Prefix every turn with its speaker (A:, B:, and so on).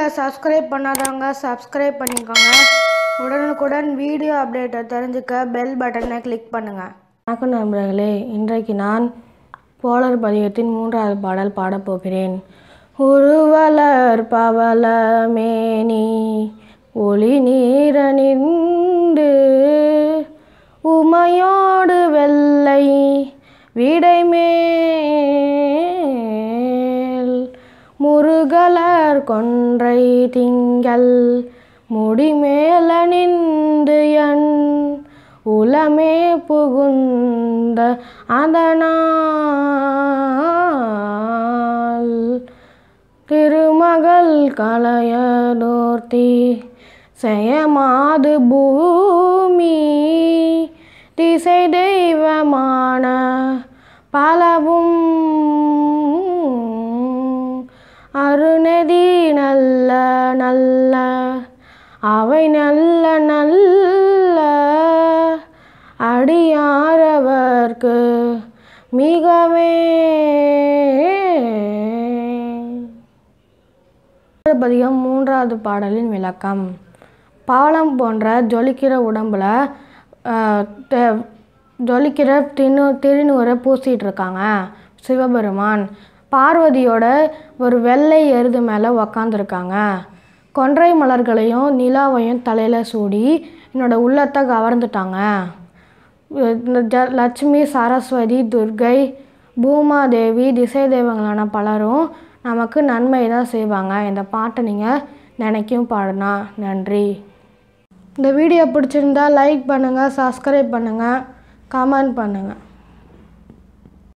A: சேனலை சப்ஸ்கிரைப் பண்ணாதவங்க சப்ஸ்கிரைப் பண்ணிக்கோங்க உடனுக்குடன் வீடியோ அப்டேட்டை தெரிஞ்சுக்க பெல் பட்டனை கிளிக் பண்ணுங்கள் வணக்கம் நண்பர்களே இன்றைக்கு நான் போலர் பதிகத்தின் மூன்றாவது பாடல் பாடப்போகிறேன் உருவலர் பவளமேனி ஒளி நீரணிந்து உமையோடு வெள்ளை விடைமேல் முருகலர் கொன்றை திங்கள் முடிமேலணிந்து என் உலமே புகுந்த அதனால் திருமகள் கலையதோர்த்தி செயமாது பூமி திசை தெய்வமான பலவும் அருணதி நல்ல நல்ல அவை நல்ல நல்ல அடியாரவர்க்கு மிகவே பதிகம் மூன்றாவது பாடலின் விளக்கம் பவளம் போன்ற ஜொலிக்கிற உடம்புல ஆஹ், தெ- ஜொலிக்கிற தின்னு திருநூறை பூசிட்டு இருக்காங்க சிவபெருமான் பார்வதியோட ஒரு வெள்ளை எருது மேலே உக்காந்துருக்காங்க கொன்றை மலர்களையும் நிலாவையும் தலையில் சூடி என்னோட உள்ளத்தை கவர்ந்துட்டாங்க இந்த ஜ லட்சுமி சரஸ்வதி துர்கை பூமாதேவி திசை தெய்வங்களான பலரும் நமக்கு நன்மை தான் செய்வாங்க இந்த பாட்டை நீங்கள் நினைக்கும் பாடுனா நன்றி இந்த வீடியோ பிடிச்சிருந்தா லைக் பண்ணுங்கள் சப்ஸ்கிரைப் பண்ணுங்கள் கமெண்ட் பண்ணுங்கள்